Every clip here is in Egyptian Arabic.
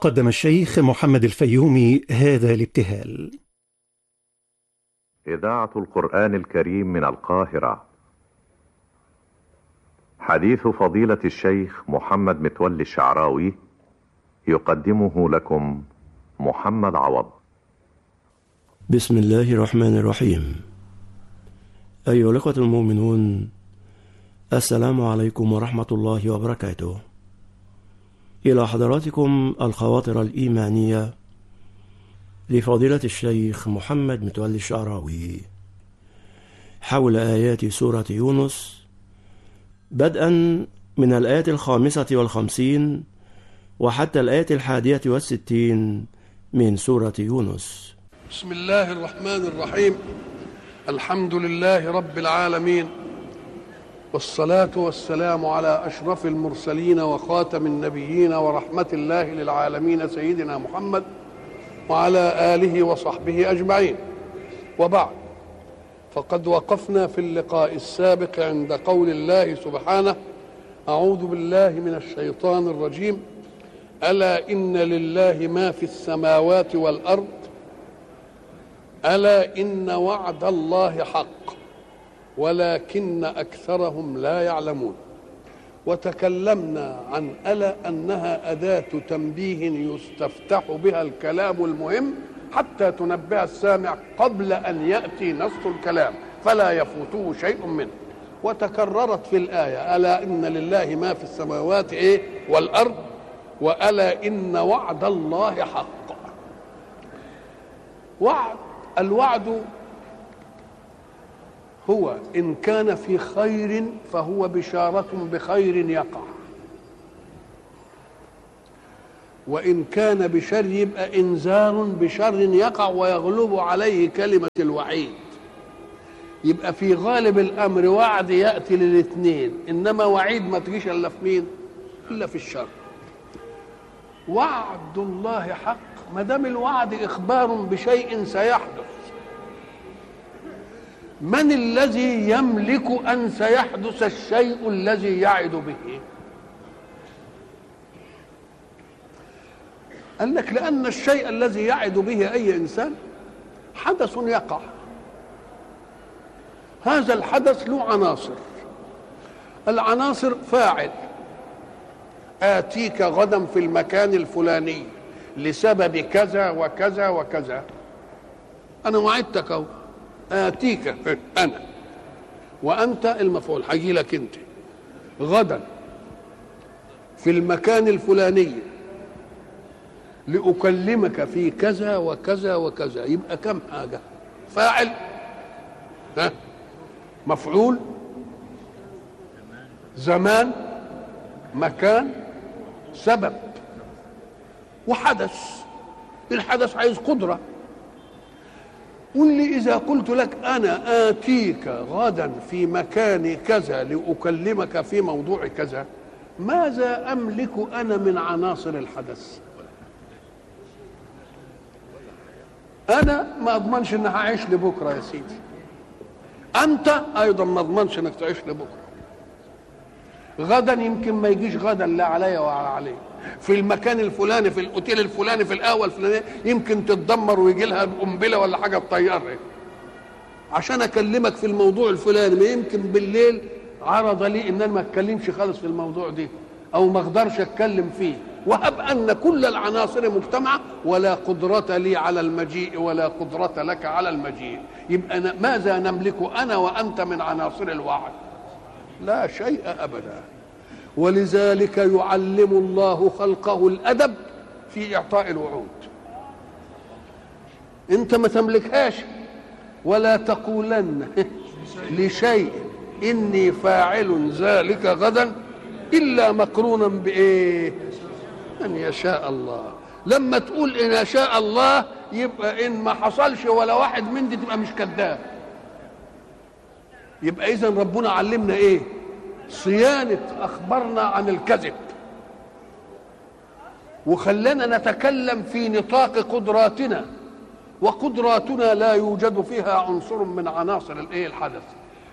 قدم الشيخ محمد الفيومي هذا الابتهال إذاعة القرآن الكريم من القاهرة حديث فضيلة الشيخ محمد متولي الشعراوي يقدمه لكم محمد عوض بسم الله الرحمن الرحيم أيها الأخوة المؤمنون السلام عليكم ورحمة الله وبركاته إلى حضراتكم الخواطر الإيمانية لفضيلة الشيخ محمد متولي الشعراوي حول آيات سورة يونس بدءا من الآية الخامسة والخمسين وحتى الآية الحادية والستين من سورة يونس بسم الله الرحمن الرحيم الحمد لله رب العالمين والصلاة والسلام على أشرف المرسلين وخاتم النبيين ورحمة الله للعالمين سيدنا محمد وعلى آله وصحبه أجمعين وبعد فقد وقفنا في اللقاء السابق عند قول الله سبحانه أعوذ بالله من الشيطان الرجيم ألا إن لله ما في السماوات والأرض ألا إن وعد الله حق ولكن أكثرهم لا يعلمون وتكلمنا عن ألا أنها أداة تنبيه يستفتح بها الكلام المهم حتى تنبه السامع قبل أن يأتي نص الكلام فلا يفوته شيء منه وتكررت في الآية ألا إن لله ما في السماوات إيه والأرض وألا إن وعد الله حق وعد الوعد هو إن كان في خير فهو بشارة بخير يقع وإن كان بشر يبقى إنذار بشر يقع ويغلب عليه كلمة الوعيد يبقى في غالب الأمر وعد يأتي للاثنين إنما وعيد ما تجيش إلا في مين؟ إلا في الشر وعد الله حق ما دام الوعد إخبار بشيء سيحدث من الذي يملك ان سيحدث الشيء الذي يعد به قال لك لان الشيء الذي يعد به اي انسان حدث يقع هذا الحدث له عناصر العناصر فاعل اتيك غدا في المكان الفلاني لسبب كذا وكذا وكذا انا وعدتك اهو آتيك أنا وأنت المفعول هيجي لك أنت غدا في المكان الفلاني لأكلمك في كذا وكذا وكذا يبقى كم حاجة فاعل ها مفعول زمان مكان سبب وحدث الحدث عايز قدره قل لي إذا قلت لك أنا آتيك غدا في مكان كذا لأكلمك في موضوع كذا ماذا أملك أنا من عناصر الحدث أنا ما أضمنش إن هعيش لبكرة يا سيدي أنت أيضا ما أضمنش إنك تعيش لبكرة غدا يمكن ما يجيش غدا لا عليا ولا عليك في المكان الفلاني في الاوتيل الفلاني في القهوه الفلانيه يمكن تتدمر ويجي لها قنبله ولا حاجه تطيرها عشان اكلمك في الموضوع الفلاني ما يمكن بالليل عرض لي ان انا ما اتكلمش خالص في الموضوع ده او ما اقدرش اتكلم فيه وهب ان كل العناصر مجتمعه ولا قدره لي على المجيء ولا قدره لك على المجيء يبقى ماذا نملك انا وانت من عناصر الوعد لا شيء ابدا ولذلك يعلم الله خلقه الادب في اعطاء الوعود انت ما تملكهاش ولا تقولن لشيء اني فاعل ذلك غدا الا مقرونا بايه ان يشاء الله لما تقول ان يشاء الله يبقى ان ما حصلش ولا واحد من دي تبقى مش كذاب يبقى اذا ربنا علمنا ايه صيانة أخبارنا عن الكذب وخلانا نتكلم في نطاق قدراتنا وقدراتنا لا يوجد فيها عنصر من عناصر الايه الحدث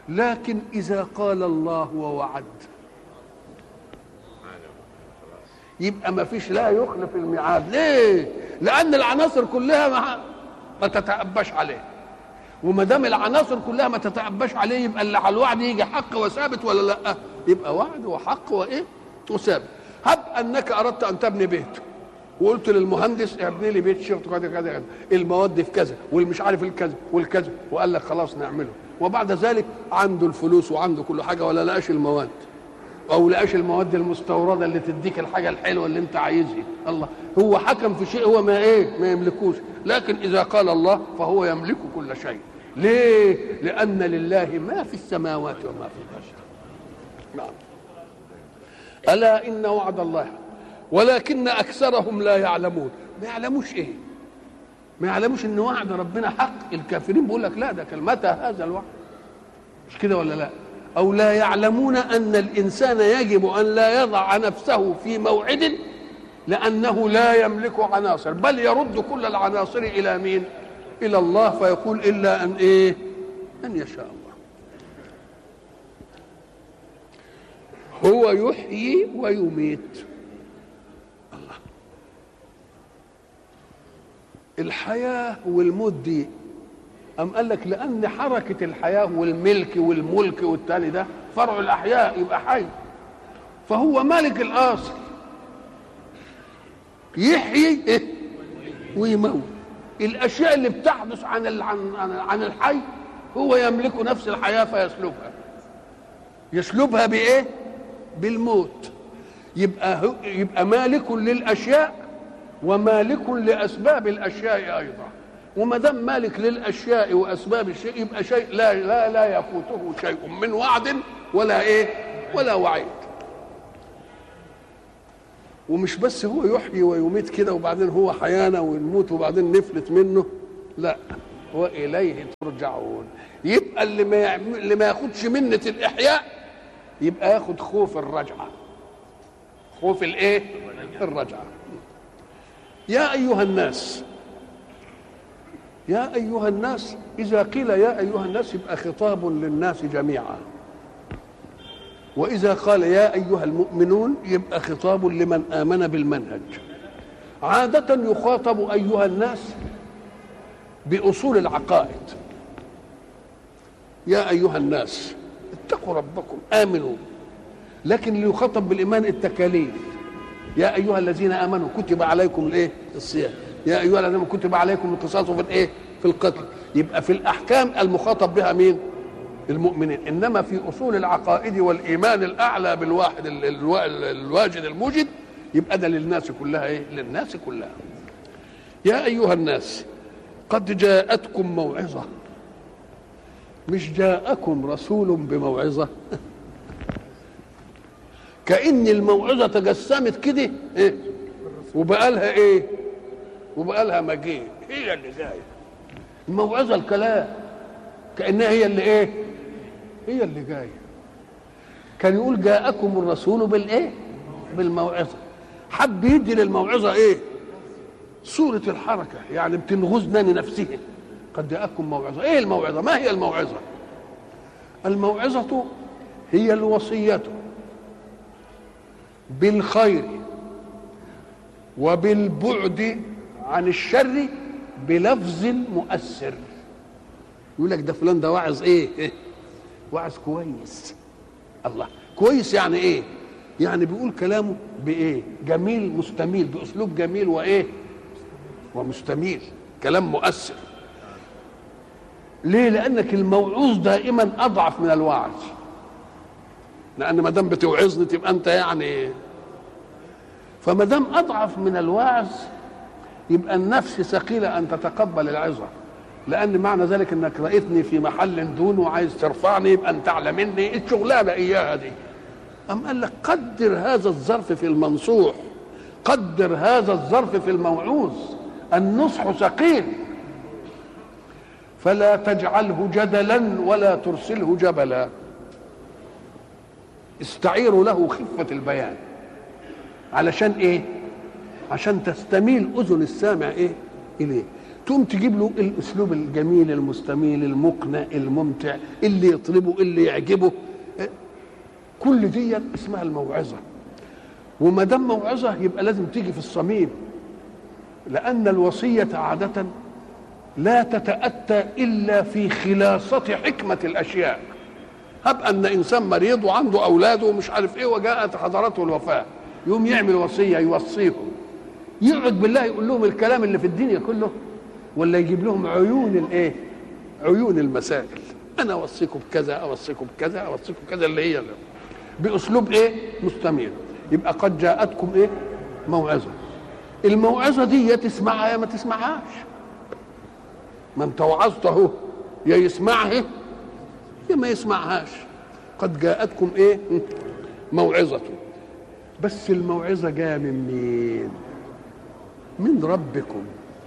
لكن اذا قال الله ووعد يبقى ما فيش لا يخلف الميعاد ليه لان العناصر كلها ما, ما تتأباش عليه وما دام العناصر كلها ما تتأباش عليه يبقى اللي على الوعد يجي حق وثابت ولا لا يبقى وعد وحق وايه وثابت هب انك اردت ان تبني بيت وقلت للمهندس ابني لي بيت شرط كذا كذا كذا المواد في كذا والمش عارف الكذا والكذا وقال لك خلاص نعمله وبعد ذلك عنده الفلوس وعنده كل حاجه ولا لقاش المواد او لقاش المواد المستورده اللي تديك الحاجه الحلوه اللي انت عايزها الله هو حكم في شيء هو ما ايه ما يملكوش لكن اذا قال الله فهو يملك كل شيء ليه لان لله ما في السماوات وما في الارض نعم الا ان وعد الله ولكن اكثرهم لا يعلمون ما يعلموش ايه ما يعلموش ان وعد ربنا حق الكافرين بيقول لك لا ده كان متى هذا الوعد مش كده ولا لا او لا يعلمون ان الانسان يجب ان لا يضع نفسه في موعد لانه لا يملك عناصر بل يرد كل العناصر الى مين الى الله فيقول الا ان ايه ان يشاء الله هو يحيي ويميت الله الحياة والموت دي أم قال لك لأن حركة الحياة والملك والملك والتاني ده فرع الأحياء يبقى حي فهو مالك الأصل يحيي إيه؟ ويموت الأشياء اللي بتحدث عن ال- عن عن- عن الحي هو يملك نفس الحياة فيسلبها يسلبها بإيه؟ بالموت يبقى هو يبقى مالك للاشياء ومالك لاسباب الاشياء ايضا وما دام مالك للاشياء واسباب الشيء يبقى شيء لا لا لا يفوته شيء من وعد ولا ايه ولا وعيد ومش بس هو يحيي ويميت كده وبعدين هو حيانا ونموت وبعدين نفلت منه لا واليه ترجعون يبقى اللي ما يعم- اللي ما ياخدش منه الاحياء يبقى ياخد خوف الرجعه خوف الايه الرجعه يا ايها الناس يا ايها الناس اذا قيل يا ايها الناس يبقى خطاب للناس جميعا واذا قال يا ايها المؤمنون يبقى خطاب لمن امن بالمنهج عاده يخاطب ايها الناس باصول العقائد يا ايها الناس اتقوا ربكم امنوا لكن اللي يخاطب بالايمان التكاليف يا ايها الذين امنوا كتب عليكم الايه الصيام يا ايها الذين آمنوا كتب عليكم القصاص في الايه في القتل يبقى في الاحكام المخاطب بها مين المؤمنين انما في اصول العقائد والايمان الاعلى بالواحد ال- الوا- الواجد الموجد يبقى ده للناس كلها ايه للناس كلها يا ايها الناس قد جاءتكم موعظه مش جاءكم رسول بموعظه كأن الموعظة تجسمت كده إيه؟ وبقى لها إيه؟ وبقى لها مجيء هي اللي جاية الموعظة الكلام كأنها هي اللي إيه؟ هي اللي جاية كان يقول جاءكم الرسول بالإيه؟ بالموعظة حب يدي للموعظة إيه؟ صورة الحركة يعني بتنغزنا لنفسها قد جاءكم موعظة إيه الموعظة؟ ما هي الموعظة؟ الموعظة هي الوصية بالخير وبالبعد عن الشر بلفظ مؤثر يقول لك ده فلان ده واعظ ايه إيه؟ واعظ كويس الله كويس يعني ايه يعني بيقول كلامه بايه جميل مستميل باسلوب جميل وايه ومستميل كلام مؤثر ليه لانك الموعوظ دائما اضعف من الواعظ لان ما دام بتوعظني تبقى انت يعني فما دام اضعف من الواعظ يبقى النفس ثقيله ان تتقبل العظه لان معنى ذلك انك رايتني في محل دون وعايز ترفعني يبقى انت اعلى مني الشغلانه اياها دي ام قال لك قدر هذا الظرف في المنصوح قدر هذا الظرف في الموعوظ النصح ثقيل فلا تجعله جدلا ولا ترسله جبلا استعيروا له خفة البيان علشان ايه عشان تستميل اذن السامع ايه اليه تقوم تجيب له الاسلوب الجميل المستميل المقنع الممتع اللي يطلبه اللي يعجبه إيه؟ كل دي اسمها الموعظه وما دام موعظه يبقى لازم تيجي في الصميم لان الوصيه عاده لا تتاتى الا في خلاصه حكمه الاشياء هب ان انسان مريض وعنده اولاده ومش عارف ايه وجاءت حضرته الوفاه يقوم يعمل وصيه يوصيهم يقعد بالله يقول لهم الكلام اللي في الدنيا كله ولا يجيب لهم عيون الايه عيون المسائل انا اوصيكم بكذا اوصيكم بكذا اوصيكم بكذا اللي هي اللي. باسلوب ايه مستمر يبقى قد جاءتكم ايه موعظه الموعظه دي يا تسمعها يا ما تسمعهاش ما انت وعظت اهو يا يسمعها يا ما يسمعهاش قد جاءتكم ايه موعظه بس الموعظه جايه من مين من ربكم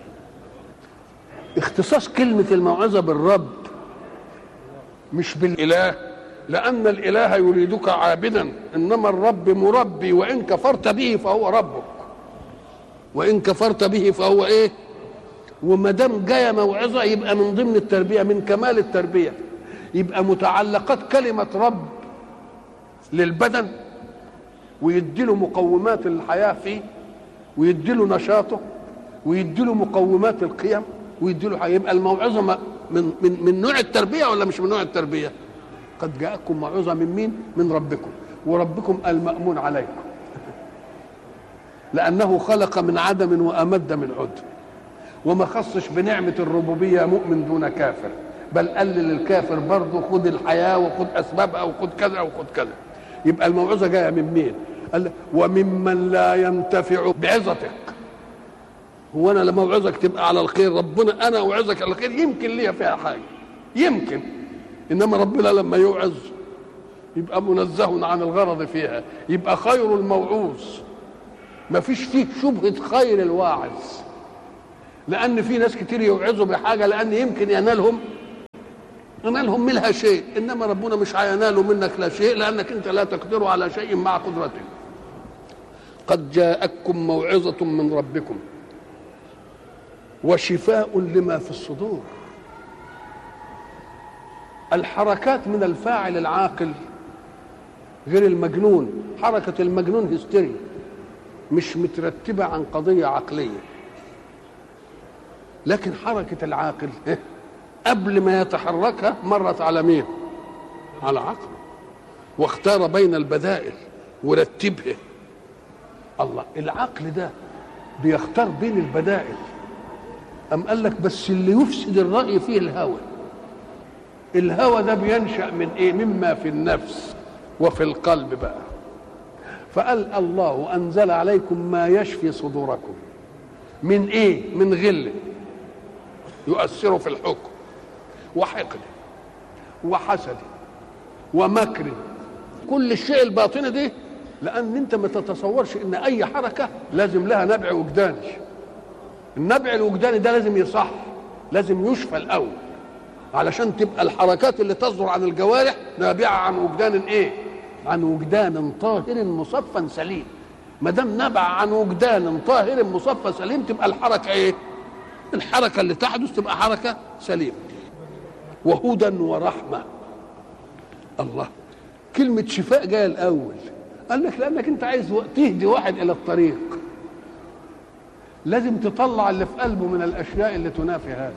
اختصاص كلمه الموعظه بالرب مش بالاله لان الاله يريدك عابدا انما الرب مربي وان كفرت به فهو ربك وان كفرت به فهو ايه وما دام جايه موعظه يبقى من ضمن التربيه من كمال التربيه يبقى متعلقات كلمه رب للبدن ويديله مقومات الحياه فيه ويديله نشاطه ويديله مقومات القيم ويديله يبقى الموعظه من من من نوع التربيه ولا مش من نوع التربيه؟ قد جاءكم موعظه من مين؟ من ربكم وربكم المأمون عليكم لأنه خلق من عدم وأمد من عدم وما خصش بنعمة الربوبية مؤمن دون كافر بل قال للكافر برضه خد الحياة وخد أسبابها وخد كذا وخد كذا يبقى الموعظة جاية من مين؟ قال وممن لا ينتفع بعظتك هو انا لما اوعظك تبقى على الخير ربنا انا اوعظك على الخير يمكن ليا فيها حاجه يمكن انما ربنا لما يوعظ يبقى منزه عن الغرض فيها يبقى خير الموعوظ ما فيش فيه شبهه خير الواعظ لان في ناس كتير يوعظوا بحاجه لان يمكن ينالهم ينالهم منها شيء انما ربنا مش هيناله منك لا شيء لانك انت لا تقدر على شيء مع قدرته قد جاءتكم موعظه من ربكم وشفاء لما في الصدور الحركات من الفاعل العاقل غير المجنون حركة المجنون هستيري مش مترتبة عن قضية عقلية لكن حركة العاقل قبل ما يتحركها مرت على مين على عقله واختار بين البدائل ورتبها الله العقل ده بيختار بين البدائل أم قال لك بس اللي يفسد الرأي فيه الهوى الهوى ده بينشأ من إيه مما في النفس وفي القلب بقى فقال الله أنزل عليكم ما يشفي صدوركم من إيه من غل يؤثر في الحكم وحقد وحسد ومكر كل الشيء الباطني دي لأن أنت ما تتصورش إن أي حركة لازم لها نبع وجداني النبع الوجداني ده لازم يصح لازم يشفى الاول علشان تبقى الحركات اللي تصدر عن الجوارح نابعه عن وجدان ايه عن وجدان طاهر مصفى سليم ما دام نبع عن وجدان طاهر مصفى سليم تبقى الحركه ايه الحركه اللي تحدث تبقى حركه سليمه وهدى ورحمه الله كلمه شفاء جايه الاول قال لك لانك انت عايز تهدي واحد الى الطريق لازم تطلع اللي في قلبه من الاشياء اللي تنافي هذا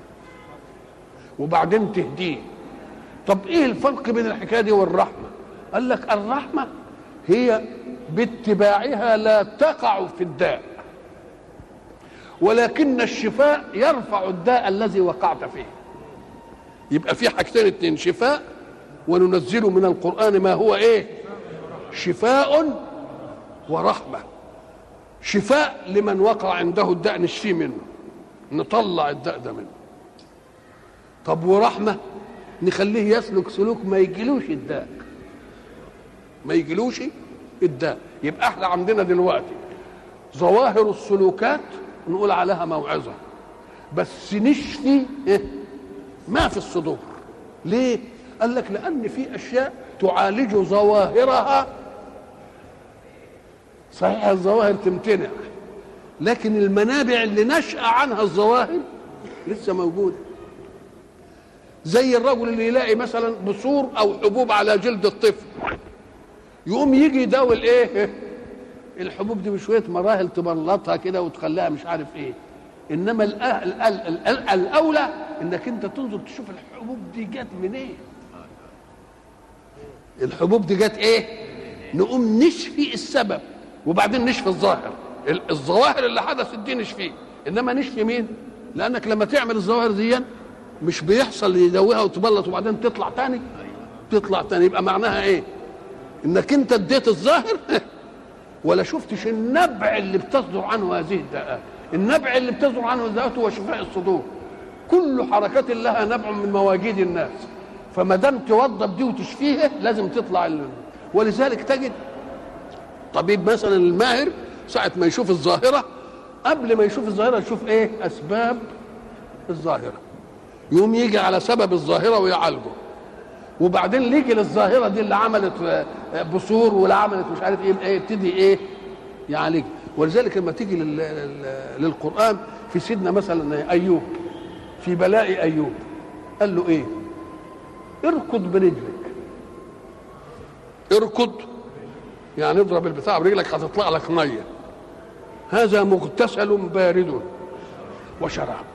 وبعدين تهديه طب ايه الفرق بين الحكايه دي والرحمه قال لك الرحمه هي باتباعها لا تقع في الداء ولكن الشفاء يرفع الداء الذي وقعت فيه يبقى في حاجتين اتنين شفاء وننزل من القران ما هو ايه شفاء ورحمه شفاء لمن وقع عنده الداء نشفيه منه نطلع الداء ده منه طب ورحمه نخليه يسلك سلوك ما يجيلوش الداء ما يجيلوش الداء يبقى احنا عندنا دلوقتي ظواهر السلوكات نقول عليها موعظه بس نشفي إيه؟ ما في الصدور ليه قال لك لان في اشياء تعالج ظواهرها صحيح الظواهر تمتنع لكن المنابع اللي نشأ عنها الظواهر لسه موجوده زي الرجل اللي يلاقي مثلا بثور او حبوب على جلد الطفل يقوم يجي يداوي الايه الحبوب دي بشويه مراحل تبلطها كده وتخليها مش عارف ايه انما الأ- ال- ال- ال- الاولى انك انت تنظر تشوف الحبوب دي جت منين الحبوب دي جت ايه نقوم نشفي السبب وبعدين نشفي الظاهر ال- الظواهر اللي حدثت دي نشفيه انما نشفي مين لانك لما تعمل الظواهر دي مش بيحصل يدويها وتبلط وبعدين تطلع تاني تطلع تاني يبقى معناها ايه انك انت اديت الظاهر ولا شفتش النبع اللي بتصدر عنه هذه الدقات النبع اللي بتصدر عنه الدقات هو شفاء الصدور كل حركات لها نبع من مواجيد الناس فما دام توضب دي وتشفيها لازم تطلع ال... ولذلك تجد طبيب مثلا الماهر ساعة ما يشوف الظاهرة قبل ما يشوف الظاهرة يشوف ايه أسباب الظاهرة يقوم يجي على سبب الظاهرة ويعالجه وبعدين يجي للظاهرة دي اللي عملت آه، بثور واللي عملت مش عارف ايه يبقى يبتدي ايه يعالج ولذلك لما تيجي لل... لل... للقرآن في سيدنا مثلا أيوب في بلاء أيوب قال له ايه اركض برجلك اركض يعني اضرب البتاع برجلك هتطلع لك ميه هذا مغتسل بارد وشراب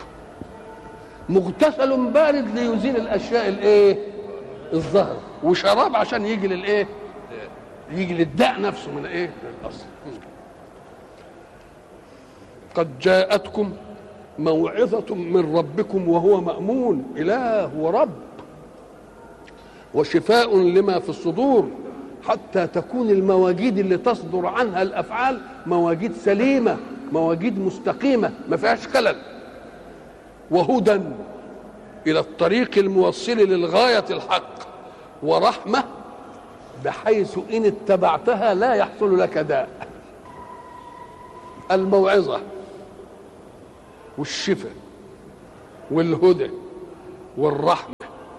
مغتسل بارد ليزيل الاشياء الايه الظهر وشراب عشان يجي للايه يجي للداء نفسه من ايه من الاصل قد جاءتكم موعظة من ربكم وهو مأمون إله ورب وشفاء لما في الصدور حتى تكون المواجيد اللي تصدر عنها الافعال مواجيد سليمه مواجيد مستقيمه ما فيهاش خلل وهدى الى الطريق الموصل للغايه الحق ورحمه بحيث ان اتبعتها لا يحصل لك داء الموعظه والشفاء والهدى والرحمه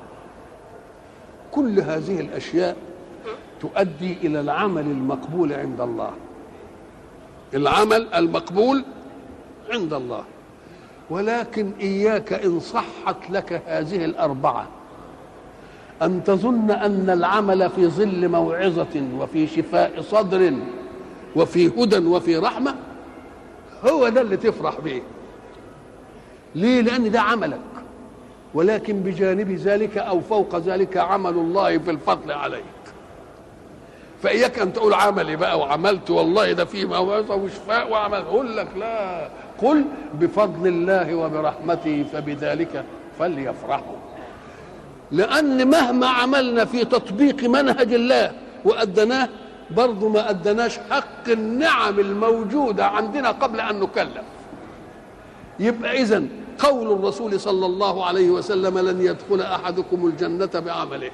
كل هذه الاشياء تؤدي الى العمل المقبول عند الله العمل المقبول عند الله ولكن اياك ان صحت لك هذه الاربعه ان تظن ان العمل في ظل موعظه وفي شفاء صدر وفي هدى وفي رحمه هو ده اللي تفرح به ليه لان ده عملك ولكن بجانب ذلك او فوق ذلك عمل الله في الفضل عليك فاياك ان تقول عملي بقى وعملت والله ده فيه موعظه وشفاء وعمل اقول لك لا قل بفضل الله وبرحمته فبذلك فليفرحوا لان مهما عملنا في تطبيق منهج الله وادناه برضه ما ادناش حق النعم الموجوده عندنا قبل ان نكلف يبقى اذا قول الرسول صلى الله عليه وسلم لن يدخل احدكم الجنه بعمله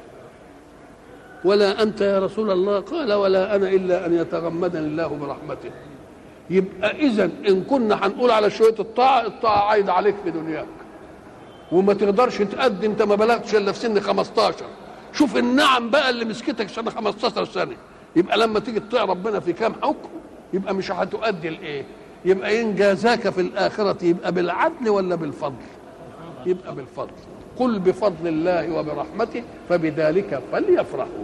ولا انت يا رسول الله قال ولا انا الا ان يتغمدني الله برحمته يبقى اذا ان كنا هنقول على شويه الطاعه الطاعه عايده عليك في دنياك وما تقدرش تأدي انت ما بلغتش الا في سن 15 شوف النعم بقى اللي مسكتك سنه 15 سنه يبقى لما تيجي تطيع ربنا في كام حكم يبقى مش هتؤدي الايه يبقى ان جازاك في الاخره يبقى بالعدل ولا بالفضل يبقى بالفضل قل بفضل الله وبرحمته فبذلك فليفرحوا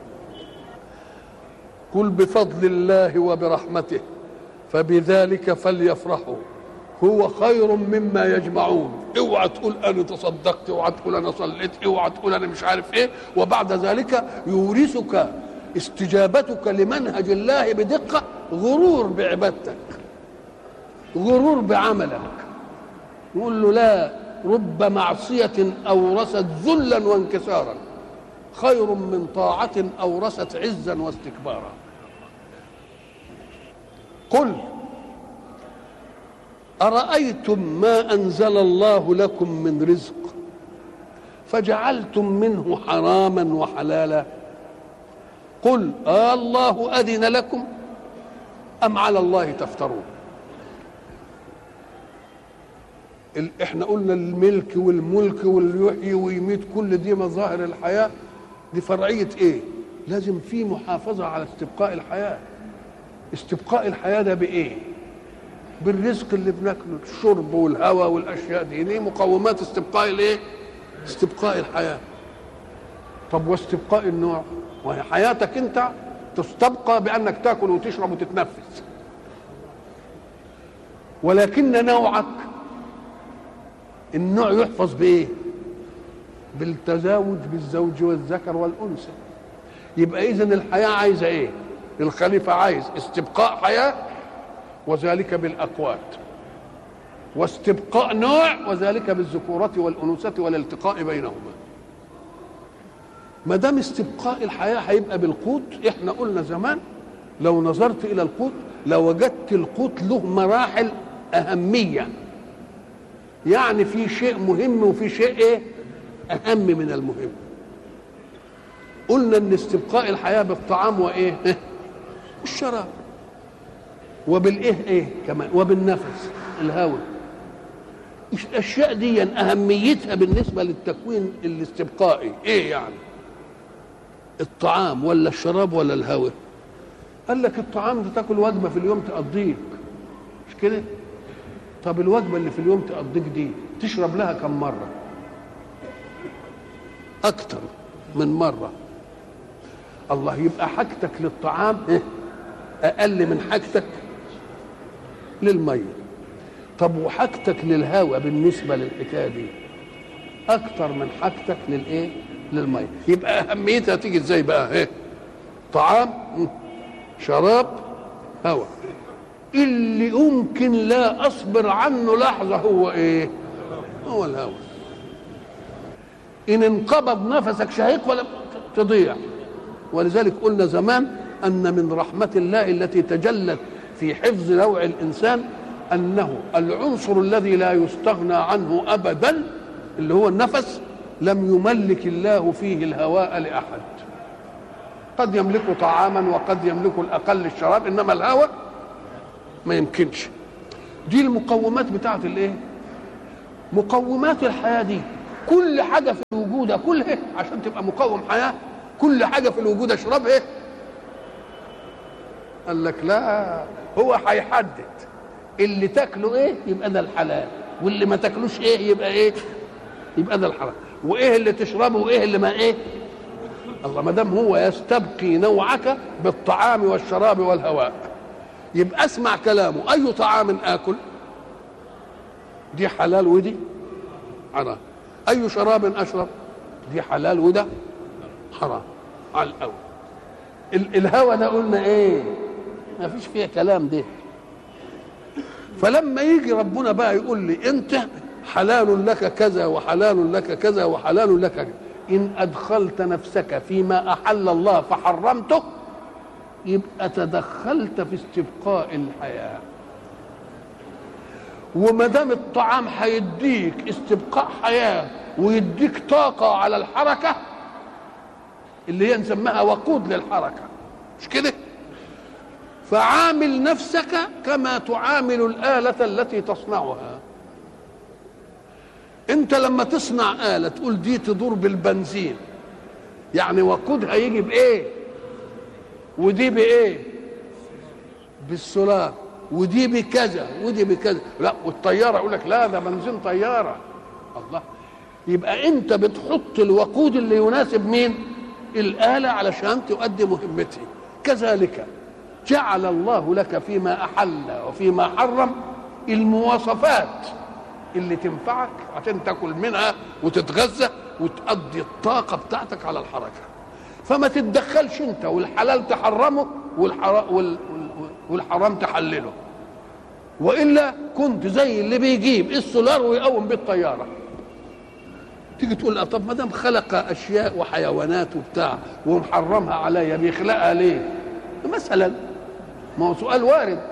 قل بفضل الله وبرحمته فبذلك فليفرحوا هو خير مما يجمعون اوعى تقول انا تصدقت اوعى تقول انا صليت اوعى تقول انا مش عارف ايه وبعد ذلك يورثك استجابتك لمنهج الله بدقه غرور بعبادتك غرور بعملك يقول له لا رب معصية أورثت ذلا وانكسارا خير من طاعة أورثت عزا واستكبارا قل أرأيتم ما أنزل الله لكم من رزق فجعلتم منه حراما وحلالا قل آه الله أذن لكم أم على الله تفترون ال- احنا قلنا الملك والملك واللي يحيي ويميت كل دي مظاهر الحياة دي فرعية ايه لازم في محافظة على استبقاء الحياة استبقاء الحياة ده بايه بالرزق اللي بناكله الشرب والهواء والاشياء دي دي مقومات استبقاء الايه استبقاء الحياة طب واستبقاء النوع وهي حياتك انت تستبقى بانك تاكل وتشرب وتتنفس ولكن نوعك النوع يحفظ بايه بالتزاوج بالزوج والذكر والانثى يبقى اذا الحياه عايزه ايه الخليفه عايز استبقاء حياه وذلك بالاقوات واستبقاء نوع وذلك بالذكورة والأنوثة والالتقاء بينهما ما دام استبقاء الحياة هيبقى بالقوت احنا قلنا زمان لو نظرت إلى القوت لوجدت القوت له مراحل أهمية يعني في شيء مهم وفي شيء ايه أهم من المهم قلنا ان استبقاء الحياة بالطعام وايه الشراب وبالايه ايه كمان وبالنفس الهواء الاشياء دي اهميتها بالنسبه للتكوين الاستبقائي ايه يعني الطعام ولا الشراب ولا الهواء قال لك الطعام ده تاكل وجبه في اليوم تقضيك مش كده طب الوجبه اللي في اليوم تقضيك دي تشرب لها كم مره اكتر من مره الله يبقى حاجتك للطعام إيه؟ اقل من حاجتك للميه طب وحاجتك للهواء بالنسبه للحكايه دي اكتر من حاجتك للايه للميه يبقى اهميتها تيجي ازاي بقى ايه طعام شراب هواء اللي يمكن لا اصبر عنه لحظه هو ايه هو الهواء ان انقبض نفسك شهيق ولا تضيع ولذلك قلنا زمان ان من رحمه الله التي تجلت في حفظ نوع الانسان انه العنصر الذي لا يستغنى عنه ابدا اللي هو النفس لم يملك الله فيه الهواء لاحد قد يملك طعاما وقد يملك الاقل الشراب انما الهواء ما يمكنش دي المقومات بتاعت الايه مقومات الحياه دي كل حاجه في الوجود كلها عشان تبقى مقوم حياه كل حاجه في الوجود اشربها قال لك لا هو هيحدد اللي تاكله ايه يبقى ده الحلال واللي ما تاكلوش ايه يبقى ايه يبقى ده الحرام وايه اللي تشربه وايه اللي ما ايه الله ما دام هو يستبقي نوعك بالطعام والشراب والهواء يبقى اسمع كلامه اي طعام اكل دي حلال ودي حرام اي شراب اشرب دي حلال وده حرام على الاول الهوى ده قلنا ايه ما فيش فيها كلام ده فلما يجي ربنا بقى يقول لي انت حلال لك كذا وحلال لك كذا وحلال لك كذا ان ادخلت نفسك فيما احل الله فحرمته يبقى تدخلت في استبقاء الحياه وما دام الطعام هيديك استبقاء حياه ويديك طاقه على الحركه اللي هي نسميها وقود للحركه مش كده فعامل نفسك كما تعامل الآلة التي تصنعها انت لما تصنع آلة تقول دي تدور بالبنزين يعني وقودها يجي بايه ودي بايه بالسولار ودي بكذا ودي بكذا لا والطيارة يقول لك لا ده بنزين طيارة الله يبقى انت بتحط الوقود اللي يناسب مين الآلة علشان تؤدي مهمتها كذلك جعل الله لك فيما أحل وفيما حرم المواصفات اللي تنفعك عشان تاكل منها وتتغذى وتقضي الطاقة بتاعتك على الحركة فما تتدخلش انت والحلال تحرمه والحرام, والحرام تحلله والا كنت زي اللي بيجيب السولار ويقوم بيه الطياره تيجي تقول طب ما دام خلق اشياء وحيوانات وبتاع ومحرمها عليا بيخلقها ليه؟ مثلا ما هو سؤال وارد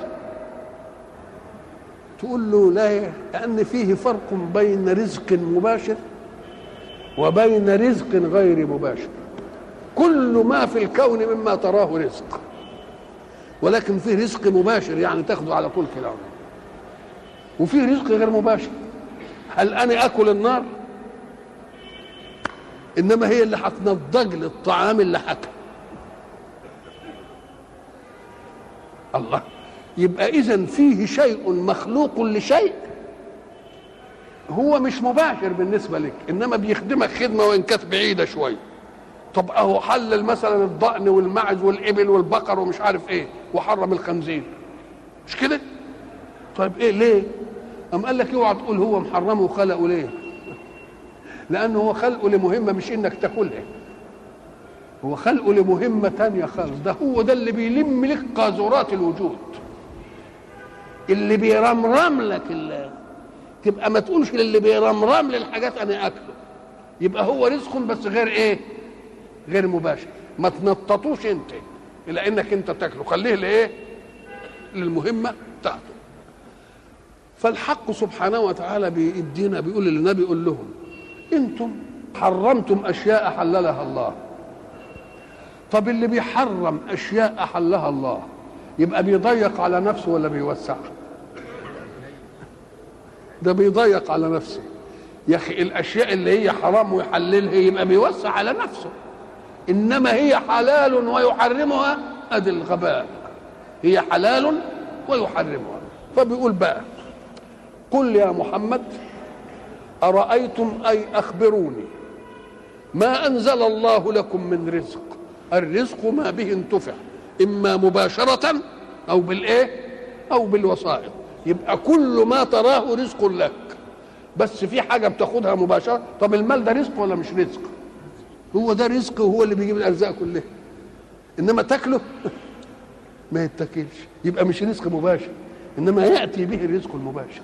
تقول له لا لأن فيه فرق بين رزق مباشر وبين رزق غير مباشر كل ما في الكون مما تراه رزق ولكن فيه رزق مباشر يعني تاخده على طول كده وفيه رزق غير مباشر هل انا اكل النار انما هي اللي هتنضج لي الطعام اللي حكى الله يبقى اذا فيه شيء مخلوق لشيء هو مش مباشر بالنسبه لك انما بيخدمك خدمه وان كانت بعيده شويه طب اهو حلل مثلا الضأن والمعز والابل والبقر ومش عارف ايه وحرم الخنزير مش كده طيب ايه ليه أم قال لك اوعى تقول هو محرمه وخلقه ليه لانه هو خلقه لمهمه مش انك تاكلها هو خلقه لمهمه تانية خالص ده هو ده اللي بيلم لك قاذورات الوجود اللي بيرمرم لك اللي تبقى ما تقولش للي بيرمرم للحاجات انا اكله يبقى هو رزق بس غير ايه غير مباشر ما تنططوش انت الى انك انت تاكله خليه لايه للمهمه بتاعته فالحق سبحانه وتعالى بيدينا بيقول للنبي يقول لهم انتم حرمتم اشياء حللها الله طب اللي بيحرم اشياء احلها الله يبقى بيضيق على نفسه ولا بيوسع ده بيضيق على نفسه يا اخي الاشياء اللي هي حرام ويحللها يبقى بيوسع على نفسه انما هي حلال ويحرمها ادي الغباء هي حلال ويحرمها فبيقول بقى قل يا محمد ارايتم اي اخبروني ما انزل الله لكم من رزق الرزق ما به انتفع اما مباشره او بالايه او بالوسائط يبقى كل ما تراه رزق لك بس في حاجه بتاخدها مباشره طب المال ده رزق ولا مش رزق هو ده رزق وهو اللي بيجيب الارزاق كلها انما تاكله ما يتاكلش يبقى مش رزق مباشر انما ياتي به الرزق المباشر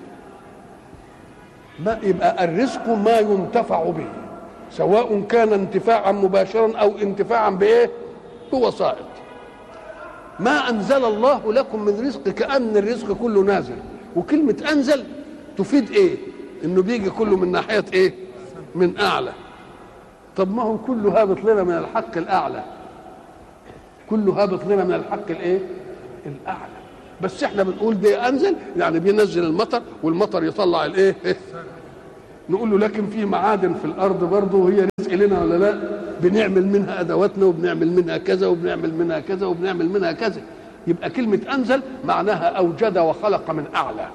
ما يبقى الرزق ما ينتفع به سواء كان انتفاعا مباشرا او انتفاعا بايه بوسائط ما انزل الله لكم من رزق كان الرزق كله نازل وكلمه انزل تفيد ايه انه بيجي كله من ناحيه ايه من اعلى طب ما هو كله هابط لنا من الحق الاعلى كله هابط لنا من الحق الايه الاعلى بس احنا بنقول ده انزل يعني بينزل المطر والمطر يطلع الايه نقول له لكن في معادن في الارض برضه وهي رزق لنا ولا لا بنعمل منها ادواتنا وبنعمل منها كذا وبنعمل منها كذا وبنعمل منها كذا يبقى كلمه انزل معناها اوجد وخلق من اعلى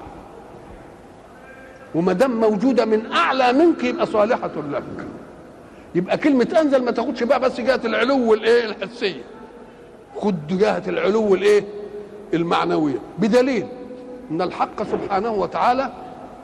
وما دام موجوده من اعلى منك يبقى صالحه لك يبقى كلمه انزل ما تاخدش بقى بس جهه العلو الايه الحسيه خد جهه العلو الايه المعنويه بدليل ان الحق سبحانه وتعالى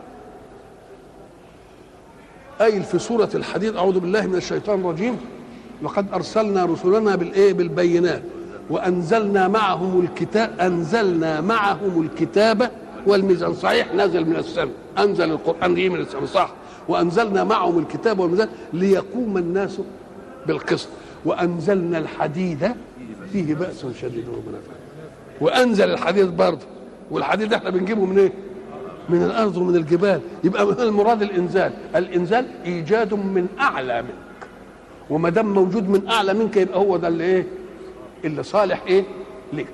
قايل في سورة الحديد أعوذ بالله من الشيطان الرجيم لقد أرسلنا رسلنا بالإيه بالبينات وأنزلنا معهم الكتاب أنزلنا معهم الكتاب والميزان صحيح نزل من السماء أنزل القرآن دي من السماء صح وأنزلنا معهم الكتاب والميزان ليقوم الناس بالقسط وأنزلنا الحديد فيه بأس شديد ومنافع وأنزل الحديد برضه والحديد احنا بنجيبه من ايه؟ من الارض ومن الجبال يبقى المراد الانزال الانزال ايجاد من اعلى منك وما دام موجود من اعلى منك يبقى هو ده اللي ايه اللي صالح ايه لك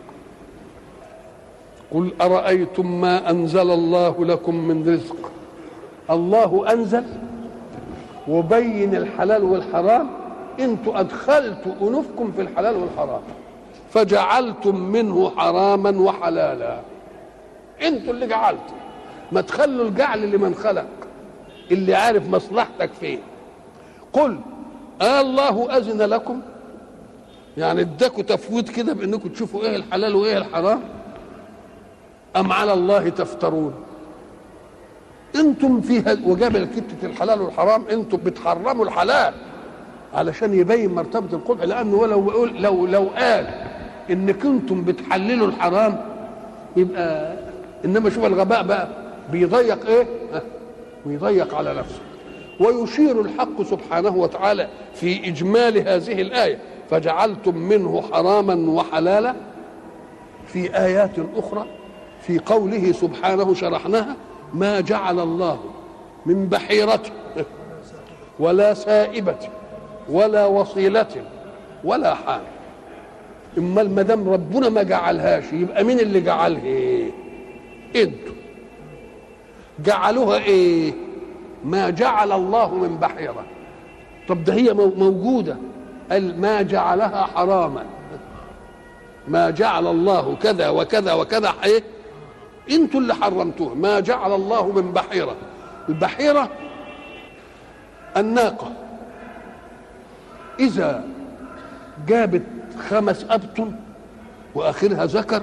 قل ارايتم ما انزل الله لكم من رزق الله انزل وبين الحلال والحرام انتوا ادخلتوا انوفكم في الحلال والحرام فجعلتم منه حراما وحلالا انتوا اللي جعلتوا ما تخلوا الجعل لمن خلق اللي عارف مصلحتك فين قل آه الله أذن لكم يعني اداكوا تفويض كده بانكم تشوفوا ايه الحلال وايه الحرام ام على الله تفترون انتم في وجاب كتة الحلال والحرام انتم بتحرموا الحلال علشان يبين مرتبة القبح لانه لو بيقول لو لو قال ان كنتم بتحللوا الحرام يبقى انما شوف الغباء بقى بيضيق ايه ويضيق على نفسه ويشير الحق سبحانه وتعالى في اجمال هذه الايه فجعلتم منه حراما وحلالا في ايات اخرى في قوله سبحانه شرحناها ما جعل الله من بحيرة ولا سائبة ولا وصيلة ولا حال اما ما دام ربنا ما جعلهاش يبقى مين اللي جعلها ايه انتوا جعلوها ايه ما جعل الله من بحيرة طب ده هي موجودة قال ما جعلها حراما ما جعل الله كذا وكذا وكذا ايه انتوا اللي حرمتوها ما جعل الله من بحيرة البحيرة الناقة إذا جابت خمس ابطن واخرها ذكر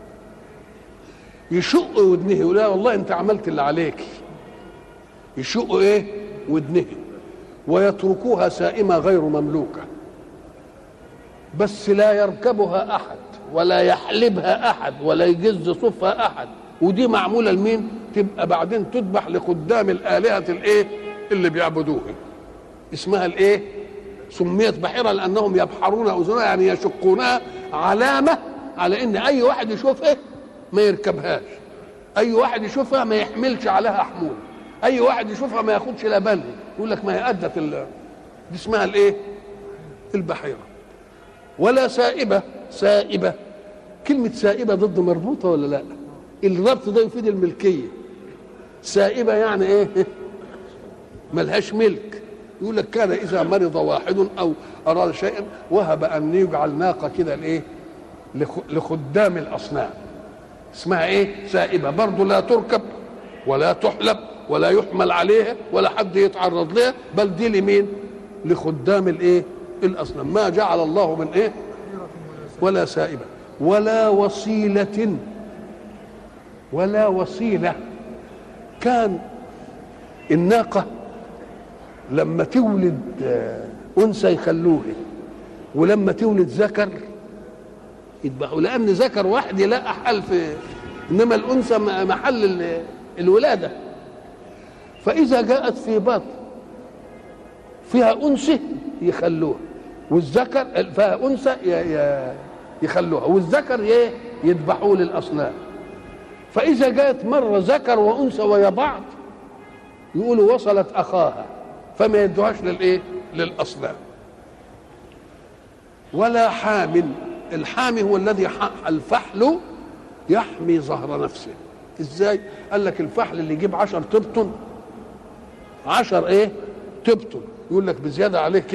يشق ودنه يقول لا والله انت عملت اللي عليك يشق ايه ودنه ويتركوها سائمه غير مملوكه بس لا يركبها احد ولا يحلبها احد ولا يجز صفها احد ودي معموله لمين تبقى بعدين تذبح لقدام الالهه الايه اللي بيعبدوها اسمها الايه سميت بحيره لانهم يبحرون اذنها يعني يشقونها علامه على ان اي واحد يشوفها ما يركبهاش اي واحد يشوفها ما يحملش عليها حمول اي واحد يشوفها ما ياخدش لا باله يقول لك ما هي ادت ال- دي اسمها الايه البحيره ولا سائبه سائبه كلمه سائبه ضد مربوطه ولا لا الربط ده يفيد الملكيه سائبه يعني ايه ملهاش ملك يقول لك كان اذا مرض واحد او اراد شيئا وهب ان يجعل ناقه كده لايه لخ- لخدام الاصنام اسمها ايه سائبه برضه لا تركب ولا تحلب ولا يحمل عليها ولا حد يتعرض لها بل دي لمين لخدام الايه الاصنام ما جعل الله من ايه ولا سائبه ولا وصيله ولا وصيله كان الناقه لما تولد آه، انثى يخلوها ولما تولد ذكر يذبحوا لان ذكر واحد يلاقى حل في انما الانثى م- محل ال- الولاده فاذا جاءت في بطن فيها انثى يخلوها والذكر فيها انثى ي- ي- يخلوها والذكر ي- يذبحوه للاصنام فاذا جاءت مره ذكر وانثى ويا بعض يقولوا وصلت اخاها فما يدوهاش للايه للاصنام ولا حام الحامي هو الذي ح- الفحل يحمي ظهر نفسه ازاي قال لك الفحل اللي يجيب عشر تبطن عشر ايه تبطن يقول لك بزياده عليه كده